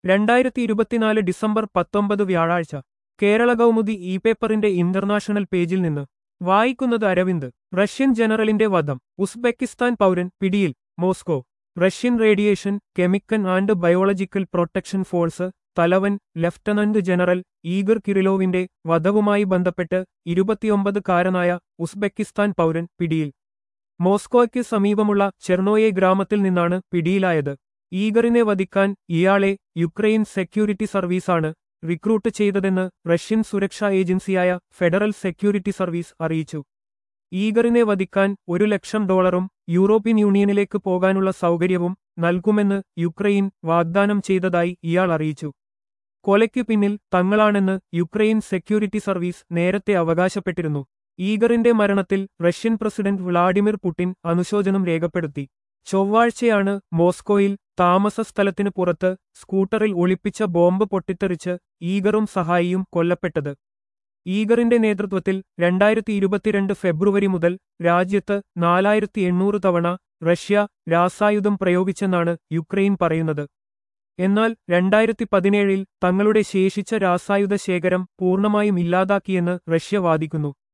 രണ്ടായിരത്തി ഇരുപത്തിനാല് ഡിസംബർ പത്തൊമ്പത് വ്യാഴാഴ്ച കേരള കൗമുദി ഇ പേപ്പറിന്റെ ഇന്റർനാഷണൽ പേജിൽ നിന്ന് വായിക്കുന്നത് അരവിന്ദ് റഷ്യൻ ജനറലിന്റെ വധം ഉസ്ബെക്കിസ്ഥാൻ പൗരൻ പിടിയിൽ Moscow Russian radiation chemical and biological protection force തലവൻ ലഫ്റ്റനന്റ് ജനറൽ ഈഗർ കിറിലോവിന്റെ വധവുമായി ബന്ധപ്പെട്ട് ഇരുപത്തിയൊമ്പതുകാരനായ ഉസ്ബെക്കിസ്ഥാൻ പൗരൻ പിടിയിൽ മോസ്കോയ്ക്ക് സമീപമുള്ള ചെർണോയെ ഗ്രാമത്തിൽ നിന്നാണ് പിടിയിലായത് ഈഗറിനെ വധിക്കാൻ ഇയാളെ യുക്രൈൻ സെക്യൂരിറ്റി സർവീസാണ് റിക്രൂട്ട് ചെയ്തതെന്ന് റഷ്യൻ സുരക്ഷാ ഏജൻസിയായ ഫെഡറൽ സെക്യൂരിറ്റി സർവീസ് അറിയിച്ചു ഈഗറിനെ വധിക്കാൻ ഒരു ലക്ഷം ഡോളറും യൂറോപ്യൻ യൂണിയനിലേക്ക് പോകാനുള്ള സൗകര്യവും നൽകുമെന്ന് യുക്രൈൻ വാഗ്ദാനം ചെയ്തതായി ഇയാൾ അറിയിച്ചു കൊലയ്ക്കു പിന്നിൽ തങ്ങളാണെന്ന് യുക്രൈൻ സെക്യൂരിറ്റി സർവീസ് നേരത്തെ അവകാശപ്പെട്ടിരുന്നു ഈഗറിന്റെ മരണത്തിൽ റഷ്യൻ പ്രസിഡന്റ് വ്ളാഡിമിർ പുടിൻ അനുശോചനം രേഖപ്പെടുത്തി ചൊവ്വാഴ്ചയാണ് മോസ്കോയിൽ താമസ സ്ഥലത്തിനു പുറത്ത് സ്കൂട്ടറിൽ ഒളിപ്പിച്ച ബോംബ് പൊട്ടിത്തെറിച്ച് ഈഗറും സഹായിയും കൊല്ലപ്പെട്ടത് ഈഗറിന്റെ നേതൃത്വത്തിൽ രണ്ടായിരത്തി ഇരുപത്തിരണ്ട് ഫെബ്രുവരി മുതൽ രാജ്യത്ത് നാലായിരത്തി എണ്ണൂറ് തവണ റഷ്യ രാസായുധം പ്രയോഗിച്ചെന്നാണ് യുക്രൈൻ പറയുന്നത് എന്നാൽ രണ്ടായിരത്തി പതിനേഴിൽ തങ്ങളുടെ ശേഷിച്ച രാസായുധ ശേഖരം പൂർണ്ണമായും ഇല്ലാതാക്കിയെന്ന് റഷ്യ വാദിക്കുന്നു